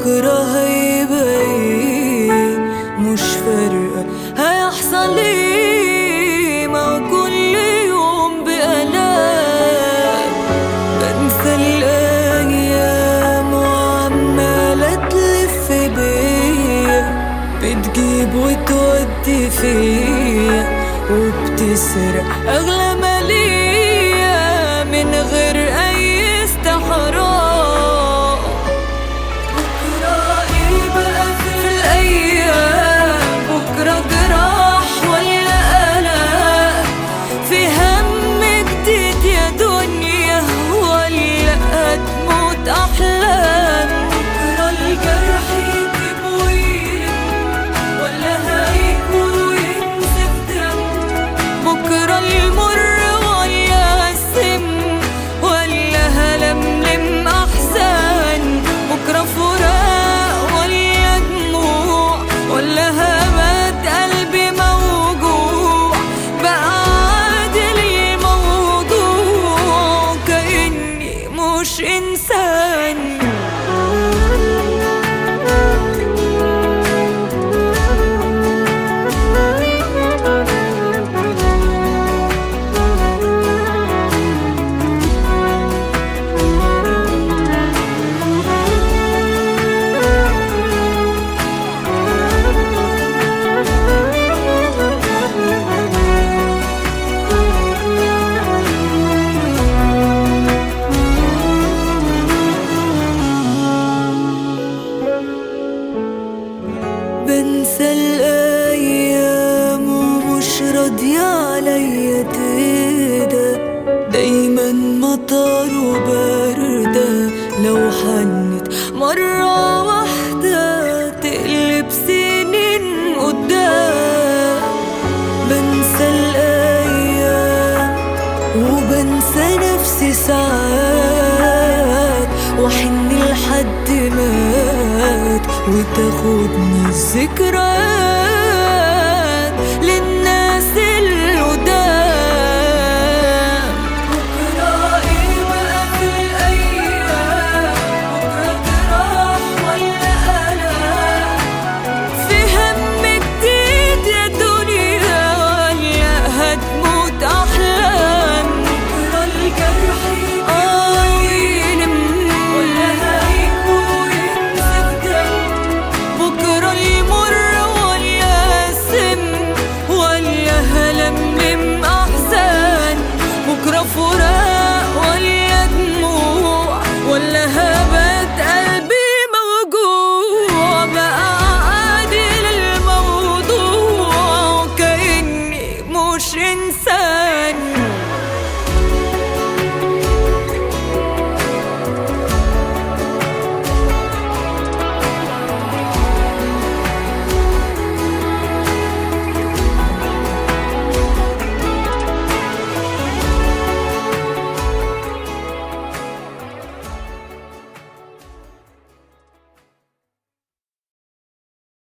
بكرة هيبقى ايه مش فارقة هيحصل ايه ما هو كل يوم بألام بنسى الأيام وعمالة تلف بيا بتجيب وتودي فيا وبتسرق أغلى ما ليا من غير أي استحراء بكرة إيه بقى في الأيام بكرة جراح ولا آلام في هم جديد يا دنيا ولا هتموت أحلام بكرة الجرح يجيب ويلم ولا هيكون وينزف دم بكرة المر ولا السم ولا هلملم أحزان بكرة فراق ولا دموع ولا همات قلبي موجوع بقى عادل الموضوع كأني مش إنسان بنسى الأيام ومش راضية عليا تهدى دايما مطر وباردة لو حنت مرة واحدة تقلب سنين قدام بنسى الأيام وبنسى نفسي ساعات وحن لحد مات وتاخدني الذكريات